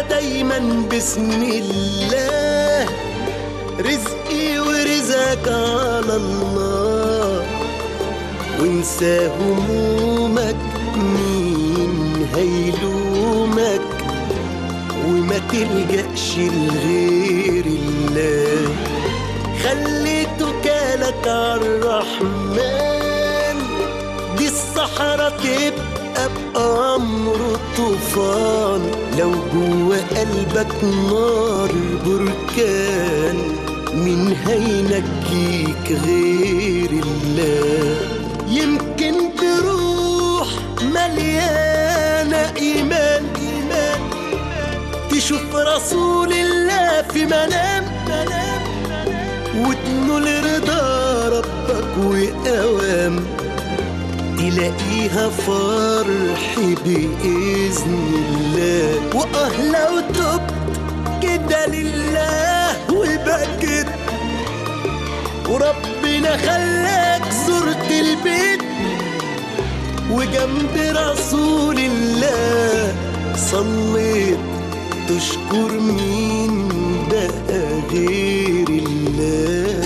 دايما بسم الله رزقي ورزقك على الله وانسى همومك مين هيلومك وما تلجأش لغير الله خلي توكالك عالرحمن دي الصحراء تبقى بأمر طوفان لو جوا قلبك نار بركان مين هينجيك غير الله يمكن بروح مليانة إيمان إيمان تشوف رسول الله في منام منام وتنول رضا ربك وأوام تلاقيها فرح بإذن الله وآه لو تبت كده لله وبكت وربنا خلاك زرت البيت وجنب رسول الله صليت تشكر مين بقى غير الله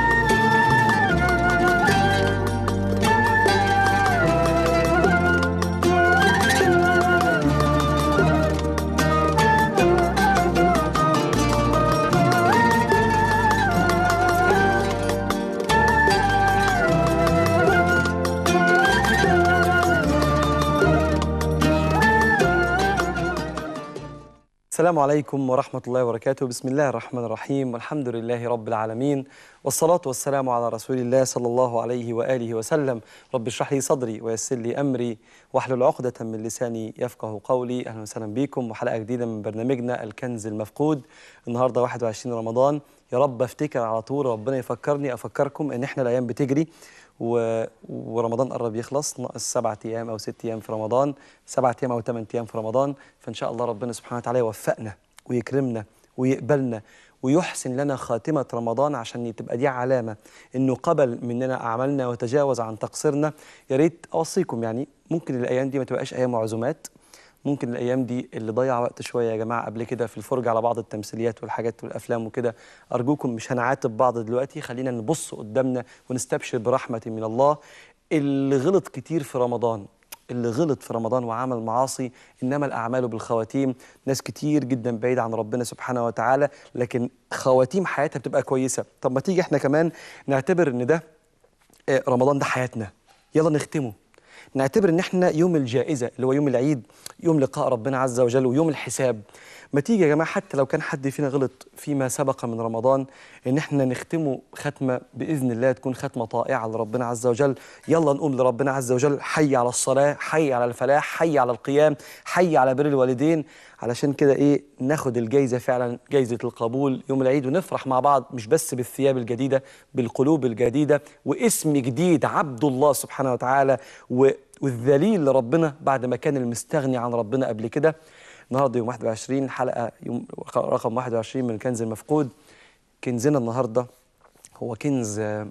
السلام عليكم ورحمة الله وبركاته بسم الله الرحمن الرحيم والحمد لله رب العالمين والصلاة والسلام على رسول الله صلى الله عليه وآله وسلم رب اشرح لي صدري ويسر لي أمري واحلل عقدة من لساني يفقه قولي أهلا وسهلا بكم وحلقة جديدة من برنامجنا الكنز المفقود النهاردة 21 رمضان يا رب افتكر على طول ربنا يفكرني أفكركم إن إحنا الأيام بتجري و... ورمضان قرب يخلص ناقص سبعة أيام أو ست أيام في رمضان سبعة أيام أو ثمان أيام في رمضان فإن شاء الله ربنا سبحانه وتعالى يوفقنا ويكرمنا ويقبلنا ويحسن لنا خاتمة رمضان عشان تبقى دي علامة إنه قبل مننا أعمالنا وتجاوز عن تقصيرنا يا ريت أوصيكم يعني ممكن الأيام دي ما تبقاش أيام عزومات ممكن الايام دي اللي ضيع وقت شويه يا جماعه قبل كده في الفرجه على بعض التمثيليات والحاجات والافلام وكده ارجوكم مش هنعاتب بعض دلوقتي خلينا نبص قدامنا ونستبشر برحمه من الله اللي غلط كتير في رمضان اللي غلط في رمضان وعمل معاصي انما الاعمال بالخواتيم ناس كتير جدا بعيد عن ربنا سبحانه وتعالى لكن خواتيم حياتها بتبقى كويسه طب ما تيجي احنا كمان نعتبر ان ده آه، رمضان ده حياتنا يلا نختمه نعتبر ان احنا يوم الجائزه اللي هو يوم العيد يوم لقاء ربنا عز وجل ويوم الحساب ما تيجي يا جماعه حتى لو كان حد فينا غلط فيما سبق من رمضان ان احنا نختمه ختمه باذن الله تكون ختمه طائعه لربنا عز وجل يلا نقوم لربنا عز وجل حي على الصلاه حي على الفلاح حي على القيام حي على بر الوالدين علشان كده ايه ناخد الجايزه فعلا جايزه القبول يوم العيد ونفرح مع بعض مش بس بالثياب الجديده بالقلوب الجديده واسم جديد عبد الله سبحانه وتعالى و والذليل لربنا بعد ما كان المستغني عن ربنا قبل كده النهارده يوم 21 حلقه يوم رقم 21 من الكنز المفقود كنزنا النهارده هو كنز آه،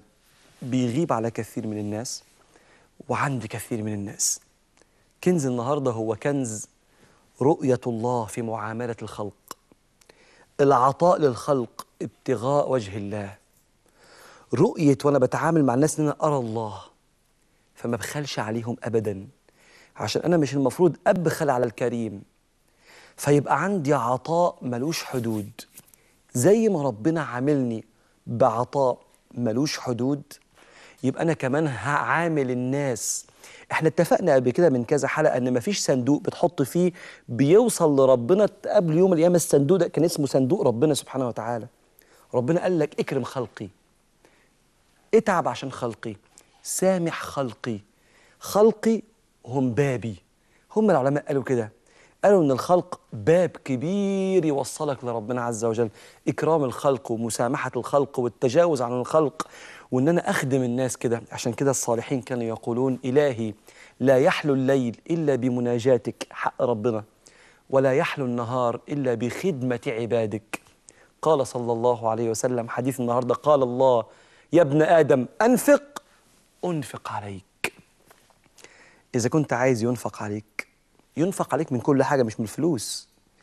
بيغيب على كثير من الناس وعند كثير من الناس كنز النهارده هو كنز رؤيه الله في معامله الخلق العطاء للخلق ابتغاء وجه الله رؤيه وانا بتعامل مع الناس ان انا ارى الله فما بخلش عليهم ابدا عشان انا مش المفروض ابخل على الكريم فيبقى عندي عطاء ملوش حدود زي ما ربنا عاملني بعطاء ملوش حدود يبقى انا كمان هعامل الناس احنا اتفقنا قبل كده من كذا حلقه ان مفيش صندوق بتحط فيه بيوصل لربنا قبل يوم القيامه الصندوق ده كان اسمه صندوق ربنا سبحانه وتعالى ربنا قال لك اكرم خلقي اتعب عشان خلقي سامح خلقي خلقي هم بابي هم العلماء قالوا كده قالوا ان الخلق باب كبير يوصلك لربنا عز وجل اكرام الخلق ومسامحه الخلق والتجاوز عن الخلق وان انا اخدم الناس كده عشان كده الصالحين كانوا يقولون الهي لا يحلو الليل الا بمناجاتك حق ربنا ولا يحلو النهار الا بخدمه عبادك قال صلى الله عليه وسلم حديث النهارده قال الله يا ابن ادم انفق انفق عليك اذا كنت عايز ينفق عليك ينفق عليك من كل حاجه مش من الفلوس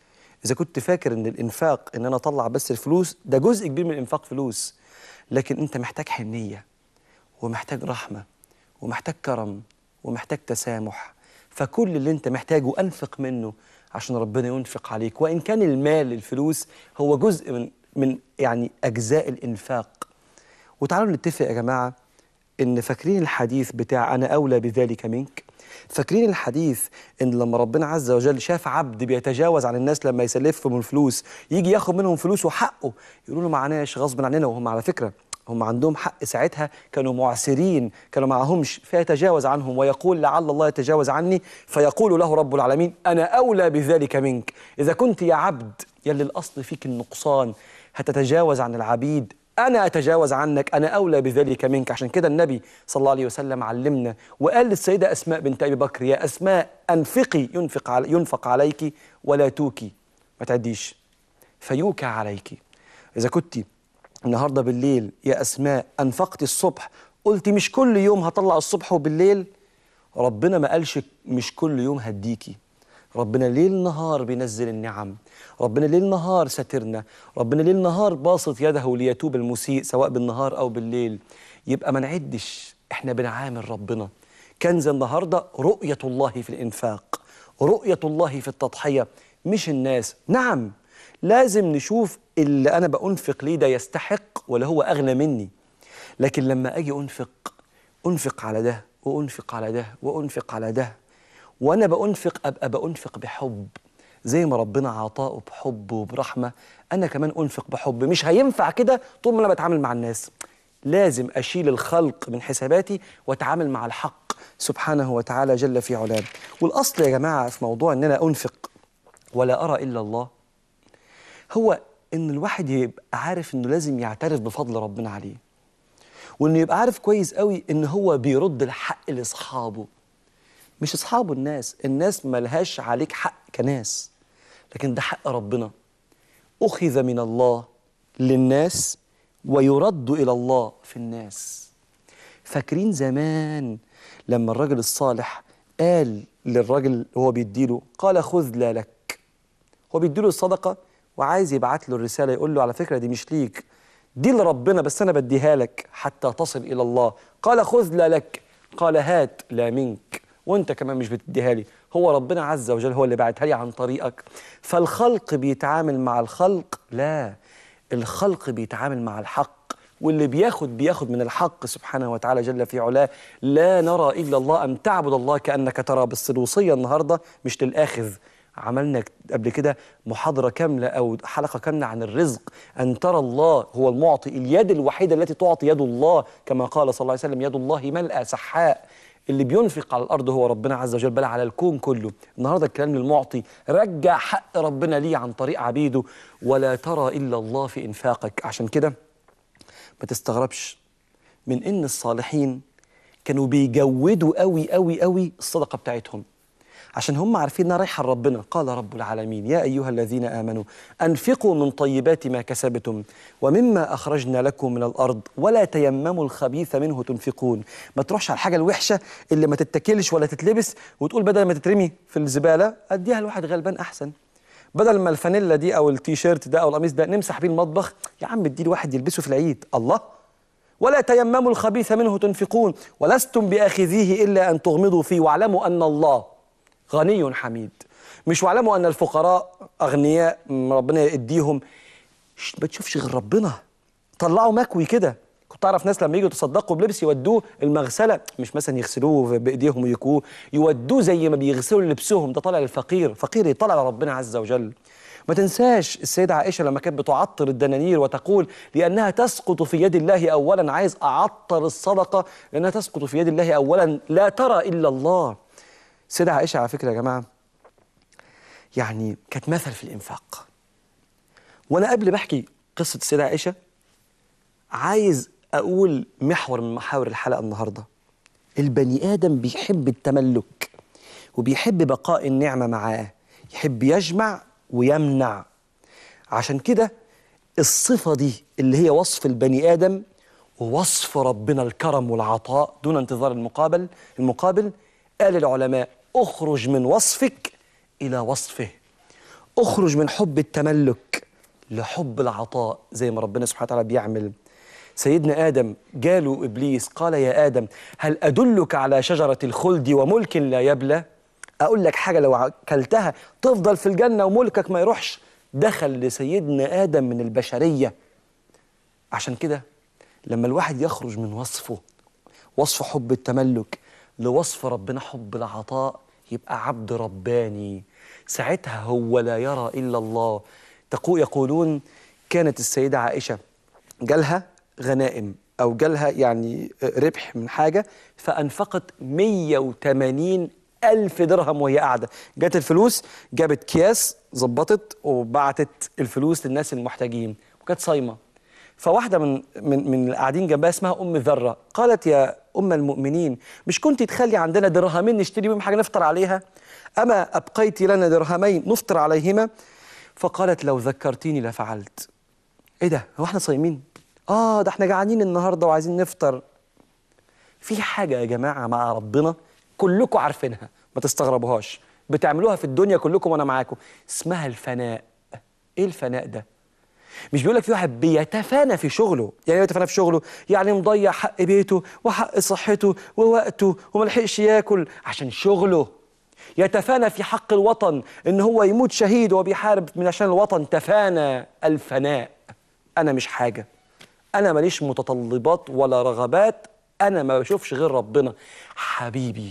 اذا كنت فاكر ان الانفاق ان انا اطلع بس الفلوس ده جزء كبير من الانفاق فلوس لكن انت محتاج حنيه ومحتاج رحمه ومحتاج كرم ومحتاج تسامح فكل اللي انت محتاجه انفق منه عشان ربنا ينفق عليك وان كان المال الفلوس هو جزء من من يعني اجزاء الانفاق وتعالوا نتفق يا جماعه ان فاكرين الحديث بتاع انا اولى بذلك منك فاكرين الحديث ان لما ربنا عز وجل شاف عبد بيتجاوز عن الناس لما يسلفهم الفلوس يجي ياخد منهم فلوس وحقه يقولوا له معناش غصب عننا وهم على فكره هم عندهم حق ساعتها كانوا معسرين كانوا معهمش فيتجاوز عنهم ويقول لعل الله يتجاوز عني فيقول له رب العالمين أنا أولى بذلك منك إذا كنت يا عبد يلي الأصل فيك النقصان هتتجاوز عن العبيد أنا أتجاوز عنك أنا أولى بذلك منك عشان كده النبي صلى الله عليه وسلم علمنا وقال للسيدة أسماء بنت أبي بكر يا أسماء أنفقي ينفق, علي ينفق عليك ولا توكي ما تعديش فيوكى عليك إذا كنت النهارده بالليل يا اسماء انفقت الصبح قلت مش كل يوم هطلع الصبح وبالليل ربنا ما قالش مش كل يوم هديكي ربنا ليل نهار بينزل النعم ربنا ليل نهار ساترنا ربنا ليل نهار باسط يده ليتوب المسيء سواء بالنهار او بالليل يبقى ما نعدش احنا بنعامل ربنا كنز النهارده رؤيه الله في الانفاق رؤيه الله في التضحيه مش الناس نعم لازم نشوف اللي انا بانفق ليه ده يستحق ولا هو اغنى مني لكن لما اجي انفق انفق على ده وانفق على ده وانفق على ده وانا بانفق ابقى بانفق بحب زي ما ربنا عطاءه بحب وبرحمه انا كمان انفق بحب مش هينفع كده طول ما انا بتعامل مع الناس لازم اشيل الخلق من حساباتي واتعامل مع الحق سبحانه وتعالى جل في علاه والاصل يا جماعه في موضوع ان انا انفق ولا ارى الا الله هو ان الواحد يبقى عارف انه لازم يعترف بفضل ربنا عليه وانه يبقى عارف كويس قوي ان هو بيرد الحق لاصحابه مش اصحابه الناس الناس ملهاش عليك حق كناس لكن ده حق ربنا اخذ من الله للناس ويرد الى الله في الناس فاكرين زمان لما الرجل الصالح قال للراجل اللي هو بيديله قال خذ لا لك هو بيديله الصدقه وعايز يبعت له الرساله يقول له على فكره دي مش ليك دي لربنا بس انا بديها لك حتى تصل الى الله قال خذ لا لك قال هات لا منك وانت كمان مش بتديها لي هو ربنا عز وجل هو اللي بعتها لي عن طريقك فالخلق بيتعامل مع الخلق لا الخلق بيتعامل مع الحق واللي بياخد بياخد من الحق سبحانه وتعالى جل في علاه لا نرى الا الله ان تعبد الله كانك ترى بس الوصيه النهارده مش للاخذ عملنا قبل كده محاضرة كاملة أو حلقة كاملة عن الرزق أن ترى الله هو المعطي اليد الوحيدة التي تعطي يد الله كما قال صلى الله عليه وسلم يد الله ملأى سحاء اللي بينفق على الأرض هو ربنا عز وجل بل على الكون كله النهاردة الكلام للمعطي رجع حق ربنا ليه عن طريق عبيده ولا ترى إلا الله في إنفاقك عشان كده ما تستغربش من إن الصالحين كانوا بيجودوا قوي قوي قوي الصدقة بتاعتهم عشان هم عارفين انها رايحه لربنا قال رب العالمين يا ايها الذين امنوا انفقوا من طيبات ما كسبتم ومما اخرجنا لكم من الارض ولا تيمموا الخبيث منه تنفقون ما تروحش على الحاجه الوحشه اللي ما تتاكلش ولا تتلبس وتقول بدل ما تترمي في الزباله اديها لواحد غلبان احسن بدل ما الفانيلا دي او التيشيرت ده او القميص ده نمسح بيه المطبخ يا عم اديه لواحد يلبسه في العيد الله ولا تيمموا الخبيث منه تنفقون ولستم باخذيه الا ان تغمضوا فيه واعلموا ان الله غني حميد مش واعلموا ان الفقراء اغنياء ربنا يديهم ما تشوفش غير ربنا طلعوا مكوي كده كنت اعرف ناس لما يجوا يتصدقوا بلبس يودوه المغسله مش مثلا يغسلوه بايديهم ويكوه يودوه زي ما بيغسلوا لبسهم ده طالع للفقير فقير يطلع لربنا عز وجل ما تنساش السيدة عائشة لما كانت بتعطر الدنانير وتقول لأنها تسقط في يد الله أولا عايز أعطر الصدقة لأنها تسقط في يد الله أولا لا ترى إلا الله سيدة عائشة على فكرة يا جماعة يعني كانت مثل في الإنفاق وأنا قبل بحكي قصة السيدة عائشة عايز أقول محور من محاور الحلقة النهاردة البني آدم بيحب التملك وبيحب بقاء النعمة معاه يحب يجمع ويمنع عشان كده الصفة دي اللي هي وصف البني آدم ووصف ربنا الكرم والعطاء دون انتظار المقابل المقابل قال العلماء اخرج من وصفك إلى وصفه اخرج من حب التملك لحب العطاء زي ما ربنا سبحانه وتعالى بيعمل سيدنا آدم جاله إبليس قال يا آدم هل أدلك على شجرة الخلد وملك لا يبلى أقول لك حاجة لو أكلتها تفضل في الجنة وملكك ما يروحش دخل لسيدنا آدم من البشرية عشان كده لما الواحد يخرج من وصفه وصف حب التملك لوصف ربنا حب العطاء يبقى عبد رباني ساعتها هو لا يرى إلا الله تقو يقولون كانت السيدة عائشة جالها غنائم أو جالها يعني ربح من حاجة فأنفقت 180 ألف درهم وهي قاعدة جات الفلوس جابت أكياس ظبطت وبعتت الفلوس للناس المحتاجين وكانت صايمة فواحدة من من من القاعدين جنبها اسمها أم ذرة قالت يا أم المؤمنين مش كنت تخلي عندنا درهمين نشتري بهم حاجة نفطر عليها أما أبقيت لنا درهمين نفطر عليهما فقالت لو ذكرتيني لفعلت إيه ده هو احنا صايمين آه ده احنا جعانين النهاردة وعايزين نفطر في حاجة يا جماعة مع ربنا كلكم عارفينها ما تستغربوهاش بتعملوها في الدنيا كلكم وأنا معاكم اسمها الفناء إيه الفناء ده؟ مش بيقول لك في واحد بيتفانى في شغله يعني إيه يتفانى في شغله يعني مضيع حق بيته وحق صحته ووقته وملحقش ياكل عشان شغله يتفانى في حق الوطن ان هو يموت شهيد وهو بيحارب من عشان الوطن تفانى الفناء انا مش حاجه انا ماليش متطلبات ولا رغبات انا ما بشوفش غير ربنا حبيبي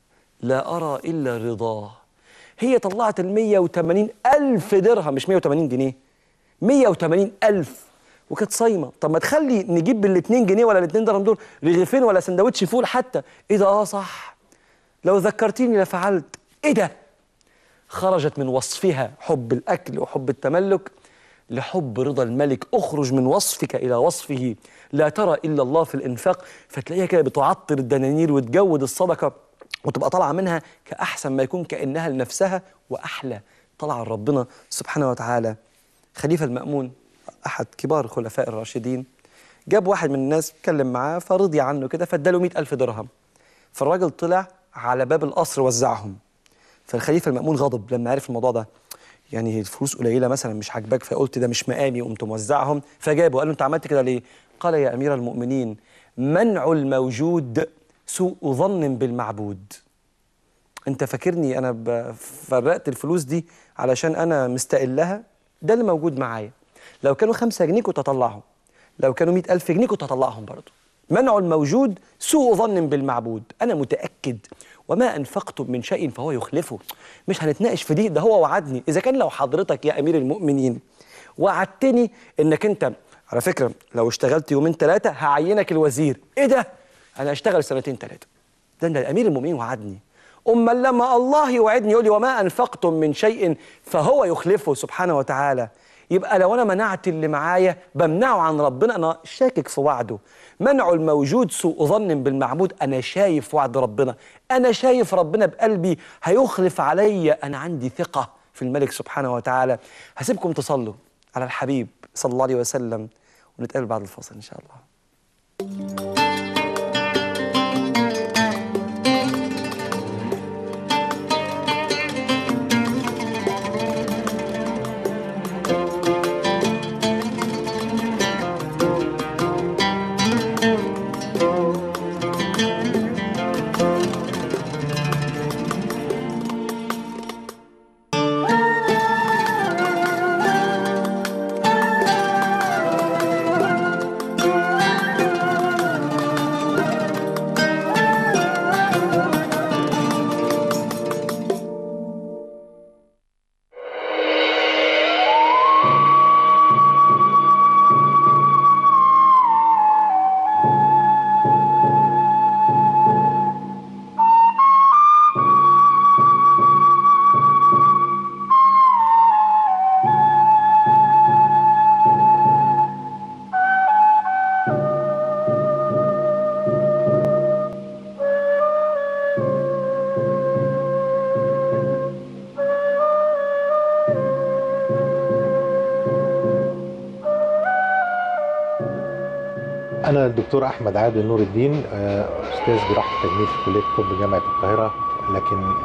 لا ارى الا رضاه هي طلعت ال 180 الف درهم مش 180 جنيه 180 ألف وكانت صايمة طب ما تخلي نجيب بالاتنين جنيه ولا الاتنين درهم دول رغيفين ولا سندوتش فول حتى ايه ده اه صح لو ذكرتيني لفعلت ايه ده خرجت من وصفها حب الأكل وحب التملك لحب رضا الملك اخرج من وصفك إلى وصفه لا ترى إلا الله في الإنفاق فتلاقيها كده بتعطر الدنانير وتجود الصدقة وتبقى طالعة منها كأحسن ما يكون كأنها لنفسها وأحلى طلع ربنا سبحانه وتعالى خليفة المأمون أحد كبار الخلفاء الراشدين جاب واحد من الناس اتكلم معاه فرضي عنه كده فاداله مئة ألف درهم فالراجل طلع على باب القصر وزعهم فالخليفة المأمون غضب لما عرف الموضوع ده يعني الفلوس قليلة مثلا مش عاجباك فقلت ده مش مقامي وقمت موزعهم فجابه قال له أنت عملت كده ليه؟ قال يا أمير المؤمنين منع الموجود سوء ظن بالمعبود انت فاكرني انا ب- فرقت الفلوس دي علشان انا مستقلها ده اللي موجود معايا لو كانوا خمسة جنيه كنت هطلعهم لو كانوا مئة ألف جنيه كنت هطلعهم برضه منع الموجود سوء ظن بالمعبود أنا متأكد وما أنفقتم من شيء فهو يخلفه مش هنتناقش في دي ده هو وعدني إذا كان لو حضرتك يا أمير المؤمنين وعدتني إنك أنت على فكرة لو اشتغلت يومين ثلاثة هعينك الوزير إيه ده؟ أنا أشتغل سنتين ثلاثة ده ده أمير المؤمنين وعدني أما لما الله يوعدني يقول لي وما أنفقتم من شيء فهو يخلفه سبحانه وتعالى يبقى لو أنا منعت اللي معايا بمنعه عن ربنا أنا شاكك في وعده منع الموجود سوء ظن بالمعبود أنا شايف وعد ربنا أنا شايف ربنا بقلبي هيخلف عليا أنا عندي ثقة في الملك سبحانه وتعالى هسيبكم تصلوا على الحبيب صلى الله عليه وسلم ونتقابل بعد الفاصل إن شاء الله أنا الدكتور أحمد عادل نور الدين آه، أستاذ جراحة تجميل في كلية الطب جامعة القاهرة لكن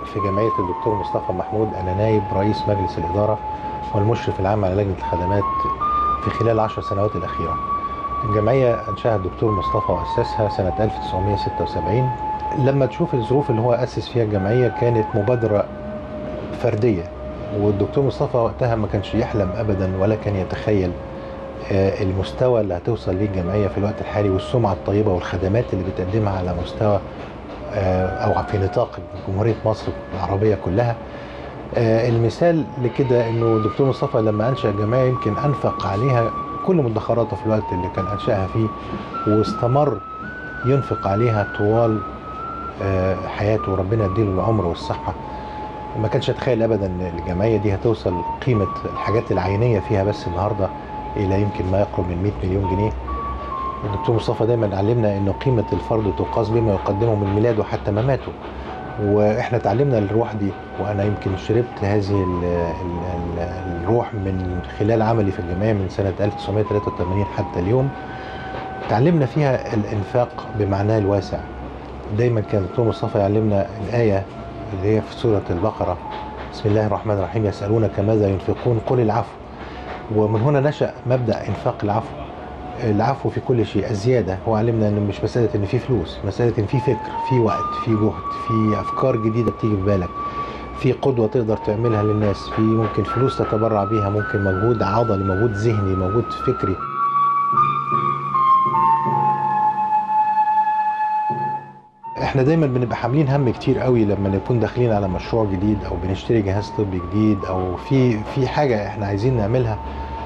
في جمعية الدكتور مصطفى محمود أنا نائب رئيس مجلس الإدارة والمشرف العام على لجنة الخدمات في خلال العشر سنوات الأخيرة الجمعية أنشأها الدكتور مصطفى وأسسها سنة 1976 لما تشوف الظروف اللي هو أسس فيها الجمعية كانت مبادرة فردية والدكتور مصطفى وقتها ما كانش يحلم أبدا ولا كان يتخيل آه، المستوى اللي هتوصل ليه الجمعية في الوقت الحالي والسمعة الطيبة والخدمات اللي بتقدمها على مستوى آه، أو في نطاق جمهورية مصر العربية كلها آه، المثال لكده انه الدكتور مصطفى لما انشا الجمعيه يمكن انفق عليها كل مدخراته في الوقت اللي كان انشاها فيه واستمر ينفق عليها طوال آه، حياته وربنا يديله العمر والصحه ما كانش يتخيل ابدا ان الجمعيه دي هتوصل قيمه الحاجات العينيه فيها بس النهارده الى يمكن ما يقرب من 100 مليون جنيه الدكتور مصطفى دايما علمنا انه قيمه الفرد تقاس بما يقدمه من ميلاده حتى مماته واحنا اتعلمنا الروح دي وانا يمكن شربت هذه ال ال ال الروح من خلال عملي في الجمعيه من سنه 1983 حتى اليوم اتعلمنا فيها الانفاق بمعناه الواسع دايما كان الدكتور مصطفى يعلمنا الايه اللي هي في سوره البقره بسم الله الرحمن الرحيم يسالونك ماذا ينفقون قل العفو ومن هنا نشا مبدا انفاق العفو العفو في كل شيء الزياده هو علمنا ان مش مساله ان في فلوس مساله ان في فكر في وقت في جهد في افكار جديده بتيجي في بالك في قدوه تقدر تعملها للناس في ممكن فلوس تتبرع بيها ممكن مجهود عضلي مجهود ذهني مجهود فكري احنا دايما بنبقى حاملين هم كتير قوي لما نكون داخلين على مشروع جديد او بنشتري جهاز طبي جديد او في في حاجه احنا عايزين نعملها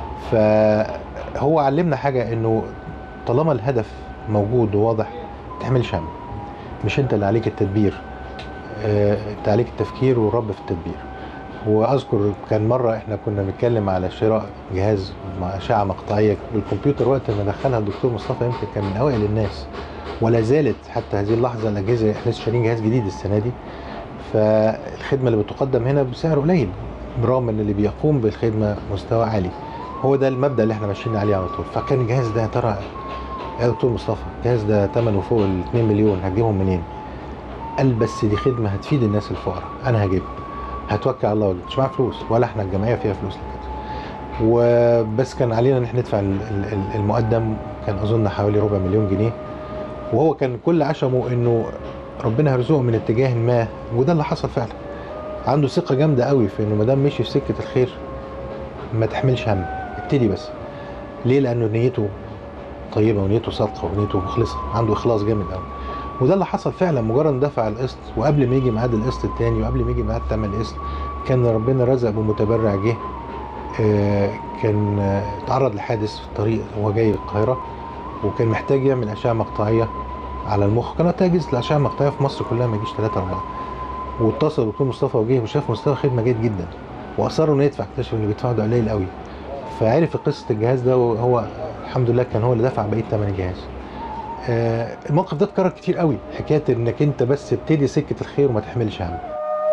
فهو علمنا حاجه انه طالما الهدف موجود وواضح ما تحملش هم مش انت اللي عليك التدبير آه، انت عليك التفكير والرب في التدبير واذكر كان مره احنا كنا بنتكلم على شراء جهاز مع اشعه مقطعيه بالكمبيوتر وقت ما دخلها الدكتور مصطفى يمكن كان من اوائل الناس ولا زالت حتى هذه اللحظه الاجهزه احنا لسه شارين جهاز جديد السنه دي فالخدمه اللي بتقدم هنا بسعر قليل برغم ان اللي بيقوم بالخدمه مستوى عالي هو ده المبدا اللي احنا ماشيين عليه على طول فكان الجهاز ده يا ترى يا دكتور مصطفى الجهاز ده ثمنه فوق ال 2 مليون هتجيبهم منين؟ قال بس دي خدمه هتفيد الناس الفقراء انا هجيبها هتوكل على الله وجد. مش معايا فلوس ولا احنا الجمعيه فيها فلوس لكده وبس كان علينا ان احنا ندفع ال- ال- المقدم كان اظن حوالي ربع مليون جنيه وهو كان كل عشمه انه ربنا هيرزقه من اتجاه ما وده اللي حصل فعلا عنده ثقه جامده قوي في انه ما دام مشي في سكه الخير ما تحملش هم ابتدي بس ليه لانه نيته طيبه ونيته صادقه ونيته مخلصه عنده اخلاص جامد قوي وده اللي حصل فعلا مجرد ما دفع القسط وقبل ما يجي ميعاد القسط التاني وقبل ما يجي ميعاد تمن القسط كان ربنا رزق بمتبرع جه آه، كان آه، اتعرض لحادث في الطريق وهو جاي القاهره وكان محتاج يعمل اشعه مقطعيه على المخ كان تاجز الاشعه المقطعيه في مصر كلها ما يجيش 3 4 واتصل الدكتور مصطفى وجه وشاف مستوى خدمه جيد جدا واصر انه يدفع اكتشف انه بيدفعه ده قليل قوي فعرف قصه الجهاز ده وهو الحمد لله كان هو اللي دفع بقيه ثمن الجهاز آه، الموقف ده اتكرر كتير قوي حكايه انك انت بس ابتدي سكه الخير وما تحملش هم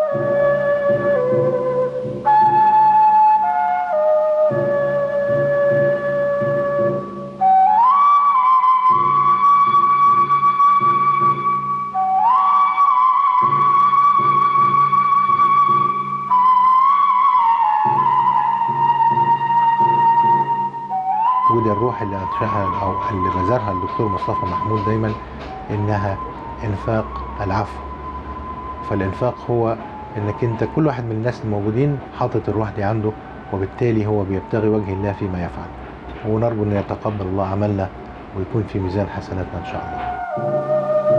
ودي الروح اللي انشاها او اللي بذرها الدكتور مصطفى محمود دايما انها انفاق العفو فالانفاق هو انك انت كل واحد من الناس الموجودين حاطط الروح دي عنده وبالتالي هو بيبتغي وجه الله فيما يفعل ونرجو ان يتقبل الله عملنا ويكون في ميزان حسناتنا ان شاء الله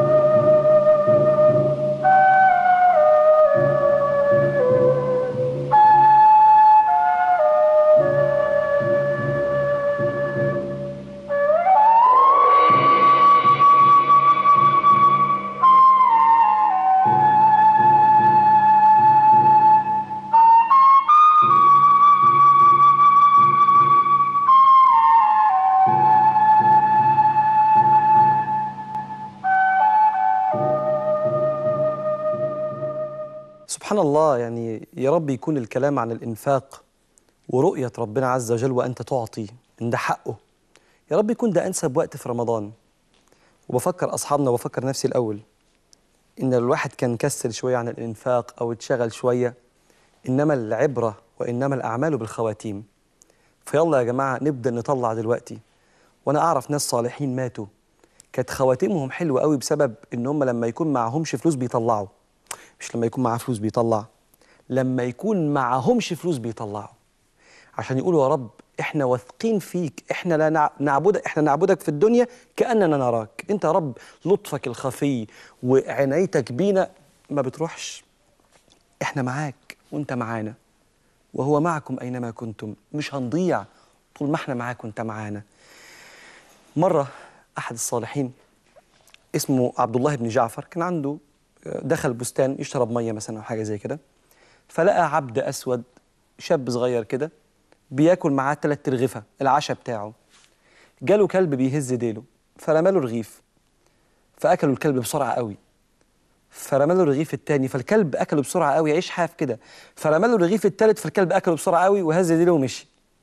سبحان الله يعني يا رب يكون الكلام عن الإنفاق ورؤية ربنا عز وجل وأنت تعطي إن ده حقه يا رب يكون ده أنسب وقت في رمضان وبفكر أصحابنا وبفكر نفسي الأول إن الواحد كان كسل شوية عن الإنفاق أو اتشغل شوية إنما العبرة وإنما الأعمال بالخواتيم فيلا يا جماعة نبدأ نطلع دلوقتي وأنا أعرف ناس صالحين ماتوا كانت خواتيمهم حلوة قوي بسبب إن هم لما يكون معهمش فلوس بيطلعوا مش لما يكون معاه فلوس بيطلع لما يكون معهمش فلوس بيطلعوا عشان يقولوا يا رب احنا واثقين فيك احنا لا نع- نعبدك احنا نعبدك في الدنيا كاننا نراك انت يا رب لطفك الخفي وعنايتك بينا ما بتروحش احنا معاك وانت معانا وهو معكم اينما كنتم مش هنضيع طول ما احنا معاك وانت معانا مره احد الصالحين اسمه عبد الله بن جعفر كان عنده دخل بستان يشرب ميه مثلا او حاجه زي كده فلقى عبد اسود شاب صغير كده بياكل معاه ثلاث ترغفه العشاء بتاعه جاله كلب بيهز ديله فرمى له رغيف فاكلوا الكلب بسرعه قوي فرمى له الرغيف الثاني فالكلب اكله بسرعه قوي عيش حاف كده فرمى له الرغيف الثالث فالكلب اكله بسرعه قوي وهز ديله ومشي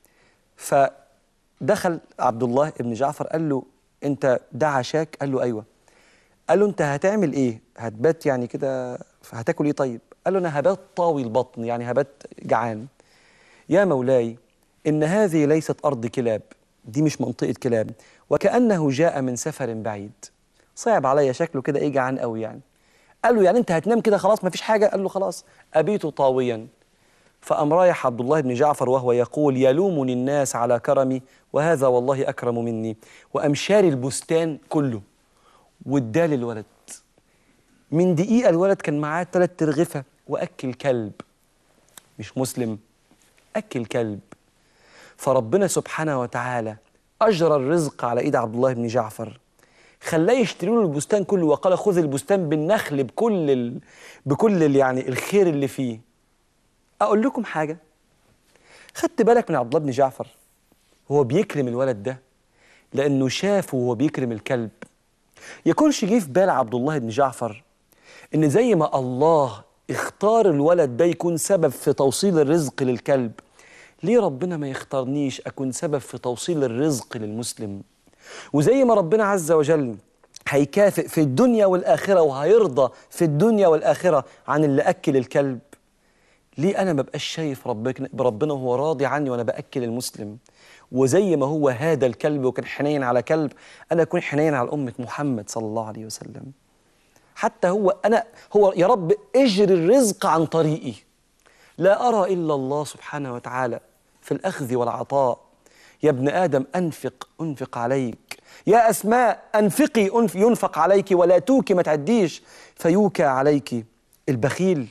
فدخل عبد الله بن جعفر قال له انت ده عشاك قال له ايوه قال له انت هتعمل ايه هتبات يعني كده هتاكل ايه طيب قال له انا هبات طاوي البطن يعني هبات جعان يا مولاي ان هذه ليست ارض كلاب دي مش منطقه كلاب وكانه جاء من سفر بعيد صعب عليا شكله كده ايه جعان قوي يعني قال له يعني انت هتنام كده خلاص ما فيش حاجه قال له خلاص ابيت طاويا فقام رايح عبد الله بن جعفر وهو يقول يلومني الناس على كرمي وهذا والله اكرم مني وقام شاري البستان كله واداه للولد من دقيقه الولد كان معاه ثلاث ترغفه واكل كلب مش مسلم اكل كلب فربنا سبحانه وتعالى اجرى الرزق على ايد عبد الله بن جعفر خلاه يشتري له البستان كله وقال خذ البستان بالنخل بكل ال... بكل ال... يعني الخير اللي فيه اقول لكم حاجه خدت بالك من عبد الله بن جعفر هو بيكرم الولد ده لانه شافه وهو بيكرم الكلب يكونش جه في بال عبد الله بن جعفر ان زي ما الله اختار الولد ده يكون سبب في توصيل الرزق للكلب ليه ربنا ما يختارنيش اكون سبب في توصيل الرزق للمسلم وزي ما ربنا عز وجل هيكافئ في الدنيا والاخره وهيرضى في الدنيا والاخره عن اللي اكل الكلب ليه انا ما بقاش شايف ربنا بربنا وهو راضي عني وانا باكل المسلم وزي ما هو هذا الكلب وكان حنين على كلب انا اكون حنين على امه محمد صلى الله عليه وسلم حتى هو انا هو يا رب اجري الرزق عن طريقي لا ارى الا الله سبحانه وتعالى في الاخذ والعطاء يا ابن ادم انفق انفق عليك يا اسماء انفقي أنف ينفق عليك ولا توكي ما تعديش فيوكى عليك البخيل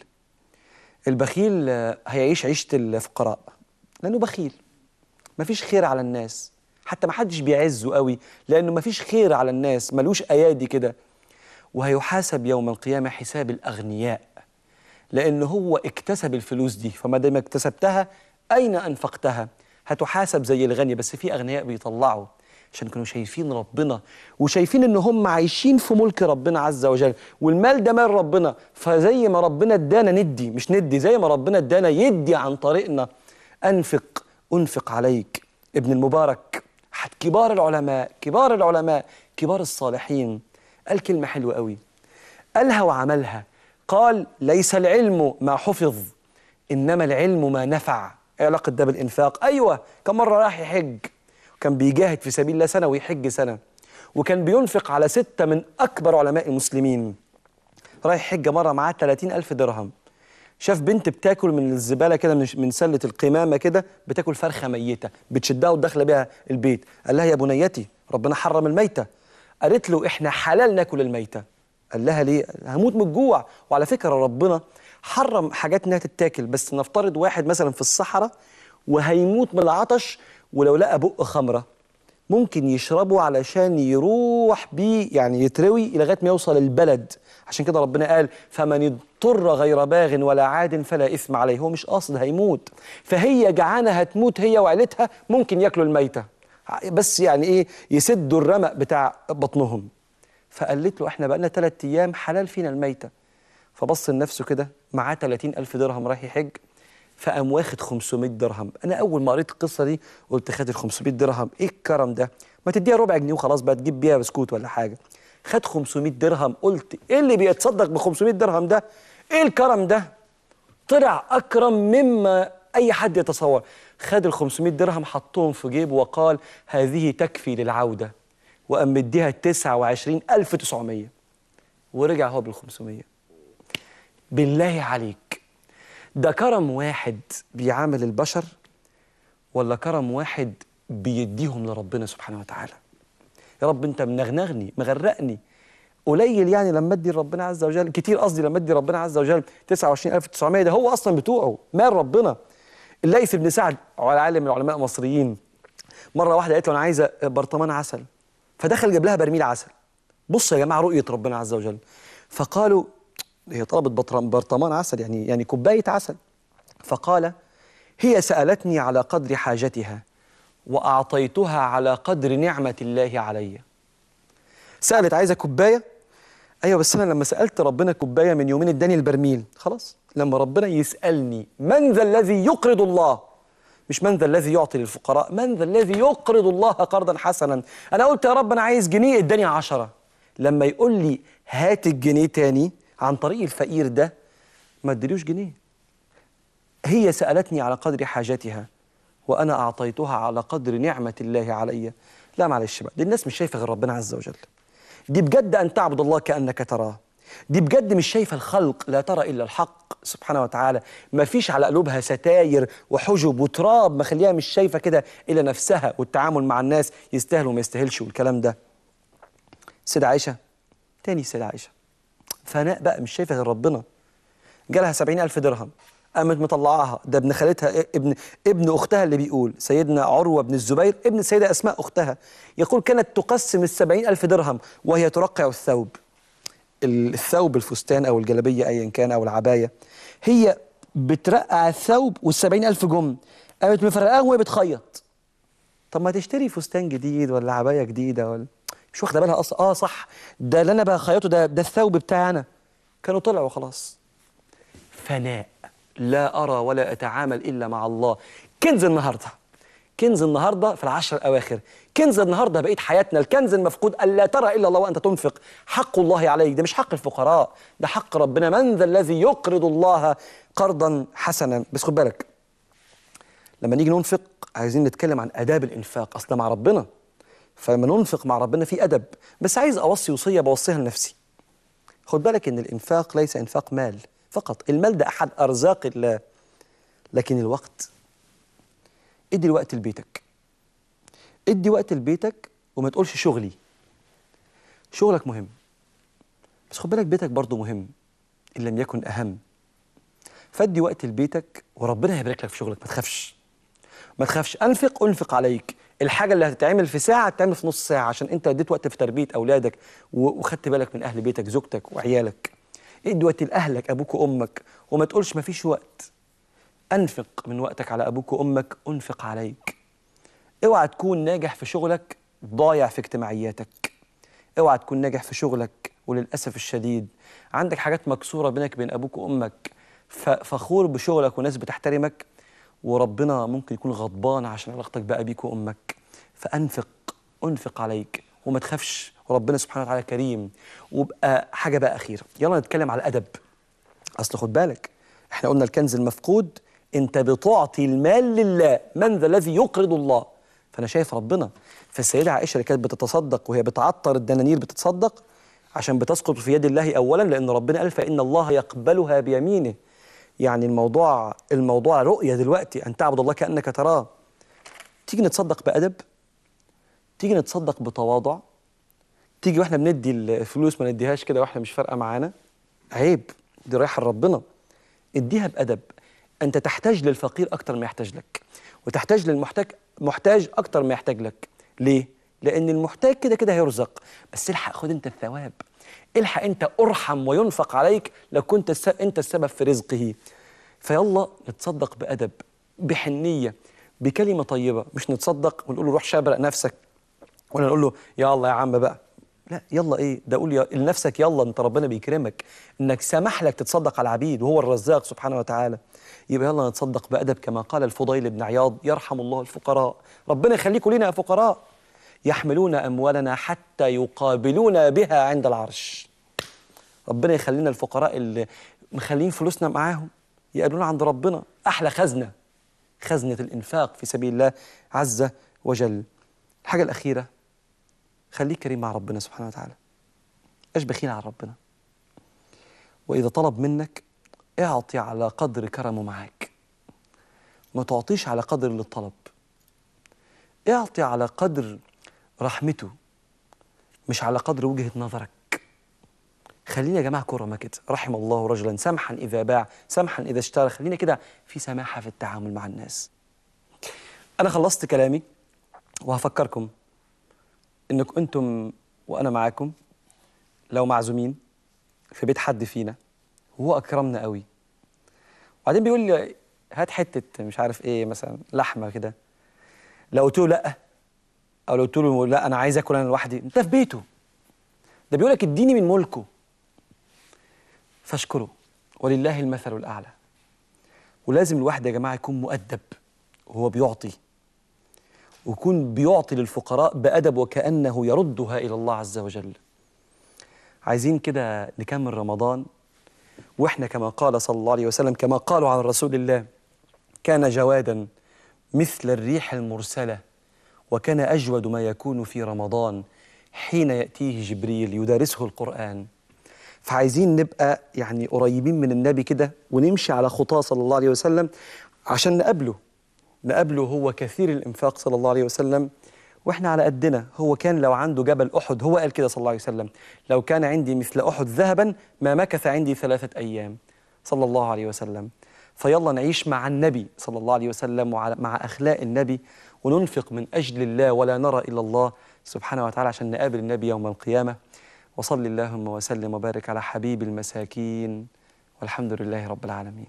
البخيل آه، هيعيش عيشه الفقراء لانه بخيل مفيش خير على الناس حتى ما حدش بيعزه قوي لانه مفيش خير على الناس ملوش ايادي كده وهيحاسب يوم القيامه حساب الاغنياء لان هو اكتسب الفلوس دي فما دام اكتسبتها اين انفقتها هتحاسب زي الغني بس في اغنياء بيطلعوا عشان كانوا شايفين ربنا وشايفين ان هم عايشين في ملك ربنا عز وجل والمال ده مال ربنا فزي ما ربنا ادانا ندي مش ندي زي ما ربنا ادانا يدي عن طريقنا انفق انفق عليك ابن المبارك احد كبار العلماء كبار العلماء كبار الصالحين قال كلمه حلوه قوي قالها وعملها قال ليس العلم ما حفظ انما العلم ما نفع ايه علاقه ده بالانفاق ايوه كم مره راح يحج كان بيجاهد في سبيل الله سنه ويحج سنه وكان بينفق على ستة من أكبر علماء المسلمين رايح حجة مرة معاه 30 ألف درهم شاف بنت بتاكل من الزبالة كده من من سلة القمامة كده بتاكل فرخة ميتة بتشدها وداخلة بيها البيت قال لها يا بنيتي ربنا حرم الميتة قالت له احنا حلال ناكل الميتة قال لها ليه هموت من الجوع وعلى فكرة ربنا حرم حاجات انها تتاكل بس نفترض واحد مثلا في الصحراء وهيموت من العطش ولو لقى بق خمره ممكن يشربه علشان يروح بيه يعني يتروي لغايه ما يوصل البلد عشان كده ربنا قال فمن اضطر غير باغ ولا عاد فلا اثم عليه هو مش قاصد هيموت فهي جعانه هتموت هي وعيلتها ممكن ياكلوا الميته بس يعني ايه يسدوا الرمق بتاع بطنهم فقالت له احنا بقالنا ثلاث ايام حلال فينا الميته فبص لنفسه كده معاه 30 ألف درهم رايح يحج فقام واخد 500 درهم انا اول ما قريت القصه دي قلت خد ال 500 درهم ايه الكرم ده ما تديها ربع جنيه وخلاص بقى تجيب بيها بسكوت ولا حاجه خد 500 درهم قلت ايه اللي بيتصدق ب 500 درهم ده ايه الكرم ده طلع اكرم مما اي حد يتصور خد ال 500 درهم حطهم في جيبه وقال هذه تكفي للعوده وقام مديها 29900 ورجع هو بال 500 بالله عليك ده كرم واحد بيعامل البشر ولا كرم واحد بيديهم لربنا سبحانه وتعالى يا رب انت منغنغني مغرقني قليل يعني لما ادي ربنا عز وجل كتير قصدي لما ادي ربنا عز وجل 29900 ده هو اصلا بتوعه مال ربنا الليث بن سعد عالم من العلماء المصريين مره واحده قالت له انا عايزه برطمان عسل فدخل جاب لها برميل عسل بص يا جماعه رؤيه ربنا عز وجل فقالوا هي طلبت بطرم- برطمان عسل يعني يعني كوبايه عسل فقال هي سالتني على قدر حاجتها واعطيتها على قدر نعمه الله علي سالت عايزه كوبايه ايوه بس انا لما سالت ربنا كوبايه من يومين اداني البرميل خلاص لما ربنا يسالني من ذا الذي يقرض الله مش من ذا الذي يعطي للفقراء من ذا الذي يقرض الله قرضا حسنا انا قلت يا رب انا عايز جنيه اداني عشرة لما يقول لي هات الجنيه تاني عن طريق الفقير ده ما ادريوش جنيه هي سالتني على قدر حاجتها وانا اعطيتها على قدر نعمه الله علي لا معلش بقى دي الناس مش شايفه غير ربنا عز وجل دي بجد ان تعبد الله كانك تراه دي بجد مش شايفه الخلق لا ترى الا الحق سبحانه وتعالى ما فيش على قلوبها ستاير وحجب وتراب مخليها مش شايفه كده الا نفسها والتعامل مع الناس يستاهل وما يستاهلش والكلام ده سيدة عائشه تاني سيدة عائشه فناء بقى مش شايفه غير ربنا جالها سبعين ألف درهم قامت مطلعاها ده ابن خالتها ابن ابن أختها اللي بيقول سيدنا عروة بن الزبير ابن السيدة أسماء أختها يقول كانت تقسم السبعين ألف درهم وهي ترقع الثوب ال- الثوب الفستان أو الجلبية أيا كان أو العباية هي بترقع الثوب والسبعين ألف جم قامت مفرقاهم وهي بتخيط طب ما تشتري فستان جديد ولا عباية جديدة ولا مش واخدة بالها أصلا آه صح ده اللي أنا بخيطه ده ده الثوب بتاعي أنا كانوا طلعوا خلاص فناء لا أرى ولا أتعامل إلا مع الله كنز النهاردة كنز النهاردة في العشر الأواخر كنز النهاردة بقيت حياتنا الكنز المفقود ألا ترى إلا الله وأنت تنفق حق الله عليك ده مش حق الفقراء ده حق ربنا من ذا الذي يقرض الله قرضا حسنا بس خد بالك لما نيجي ننفق عايزين نتكلم عن آداب الإنفاق أصلا مع ربنا فلما ننفق مع ربنا في أدب بس عايز أوصي وصية بوصيها لنفسي خد بالك ان الانفاق ليس انفاق مال فقط المال ده احد ارزاق الله لكن الوقت ادي الوقت لبيتك ادي وقت لبيتك وما تقولش شغلي شغلك مهم بس خد بالك بيتك برضه مهم ان لم يكن اهم فادي وقت لبيتك وربنا هيبارك لك في شغلك ما تخافش ما تخافش انفق انفق عليك الحاجه اللي هتتعمل في ساعه تتعمل في نص ساعه عشان انت اديت وقت في تربيه اولادك و- وخدت بالك من اهل بيتك زوجتك وعيالك ادي وقت لاهلك ابوك وامك وما تقولش ما فيش وقت انفق من وقتك على ابوك وامك انفق عليك اوعى تكون ناجح في شغلك ضايع في اجتماعياتك اوعى تكون ناجح في شغلك وللاسف الشديد عندك حاجات مكسوره بينك وبين ابوك وامك ف- فخور بشغلك وناس بتحترمك وربنا ممكن يكون غضبان عشان علاقتك بأبيك وأمك فأنفق أنفق عليك وما تخافش وربنا سبحانه وتعالى كريم وبقى حاجة بقى أخيرة يلا نتكلم على الأدب أصل خد بالك احنا قلنا الكنز المفقود انت بتعطي المال لله من ذا الذي يقرض الله فانا شايف ربنا فالسيده عائشه اللي كانت بتتصدق وهي بتعطر الدنانير بتتصدق عشان بتسقط في يد الله اولا لان ربنا قال فان الله يقبلها بيمينه يعني الموضوع الموضوع رؤيه دلوقتي ان تعبد الله كانك تراه تيجي نتصدق بادب تيجي نتصدق بتواضع تيجي واحنا بندي الفلوس ما نديهاش كده واحنا مش فارقه معانا عيب دي رايحه لربنا اديها بادب انت تحتاج للفقير اكتر ما يحتاج لك وتحتاج للمحتاج محتاج اكتر ما يحتاج لك ليه لان المحتاج كده كده هيرزق بس الحق خد انت الثواب الحق انت ارحم وينفق عليك لو كنت الس- انت السبب في رزقه فيلا نتصدق بادب بحنيه بكلمه طيبه مش نتصدق ونقول له روح شابرق نفسك ولا نقول له يلا يا عم بقى لا يلا ايه ده قول يا- لنفسك يلا انت ربنا بيكرمك انك سمح لك تتصدق على العبيد وهو الرزاق سبحانه وتعالى يبقى يلا نتصدق بادب كما قال الفضيل بن عياض يرحم الله الفقراء ربنا يخليكم لنا يا فقراء يحملون أموالنا حتى يقابلونا بها عند العرش ربنا يخلينا الفقراء اللي مخلين فلوسنا معاهم يقابلونا عند ربنا أحلى خزنة خزنة الإنفاق في سبيل الله عز وجل الحاجة الأخيرة خليك كريم مع ربنا سبحانه وتعالى ايش بخيل على ربنا وإذا طلب منك اعطي على قدر كرمه معاك ما تعطيش على قدر اللي طلب اعطي على قدر رحمته مش على قدر وجهة نظرك خلينا يا جماعة كرمة كده رحم الله رجلا سمحا إذا باع سمحا إذا اشترى خلينا كده في سماحة في التعامل مع الناس أنا خلصت كلامي وهفكركم إنك أنتم وأنا معاكم لو معزومين في بيت حد فينا وهو أكرمنا قوي وبعدين بيقول لي هات حتة مش عارف إيه مثلا لحمة كده لو قلت له لأ أو لو قلت له لا أنا عايز آكل أنا لوحدي أنت في بيته ده بيقول لك اديني من ملكه فاشكره ولله المثل الأعلى ولازم الواحد يا جماعة يكون مؤدب وهو بيعطي ويكون بيعطي للفقراء بأدب وكأنه يردها إلى الله عز وجل عايزين كده نكمل رمضان واحنا كما قال صلى الله عليه وسلم كما قالوا عن رسول الله كان جوادا مثل الريح المرسلة وكان أجود ما يكون في رمضان حين يأتيه جبريل يدارسه القرآن فعايزين نبقى يعني قريبين من النبي كده ونمشي على خطاه صلى الله عليه وسلم عشان نقابله نقابله هو كثير الإنفاق صلى الله عليه وسلم واحنا على قدنا هو كان لو عنده جبل أحد هو قال كده صلى الله عليه وسلم لو كان عندي مثل أحد ذهبا ما مكث عندي ثلاثة أيام صلى الله عليه وسلم فيلا نعيش مع النبي صلى الله عليه وسلم ومع أخلاق النبي وننفق من أجل الله ولا نرى إلا الله سبحانه وتعالى عشان نقابل النبي يوم القيامة وصل اللهم وسلم وبارك على حبيب المساكين والحمد لله رب العالمين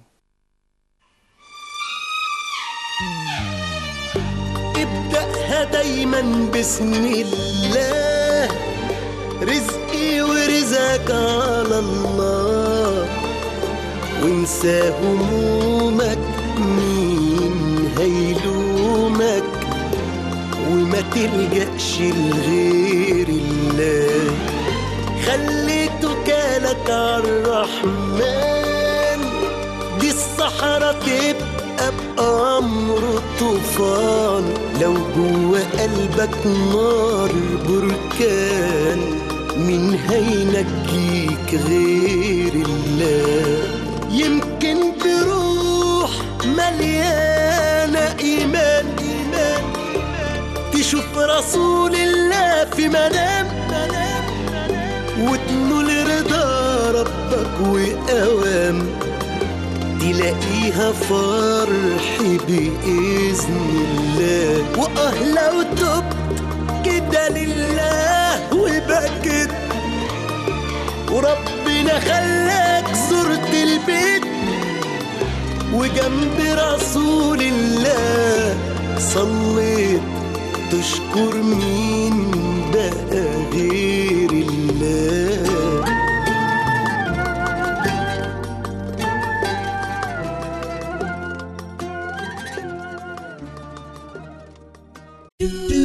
ابدأها دايما بسم الله رزقي ورزقك على الله وانسى همومك مين هيلومك وما تلجأش لغير الله خلي توكالك عالرحمن دي الصحراء تبقى بأمر طوفان لو جوا قلبك نار بركان مين هينجيك غير الله يمكن بروح مليانة إيمان إيمان تشوف رسول الله في منام وتنول رضا ربك وأوام تلاقيها فرح بإذن الله وآه لو تبت كده لله وبكت وربنا خلاك زرت البيت وجنب رسول الله صليت تشكر مين بقى غير الله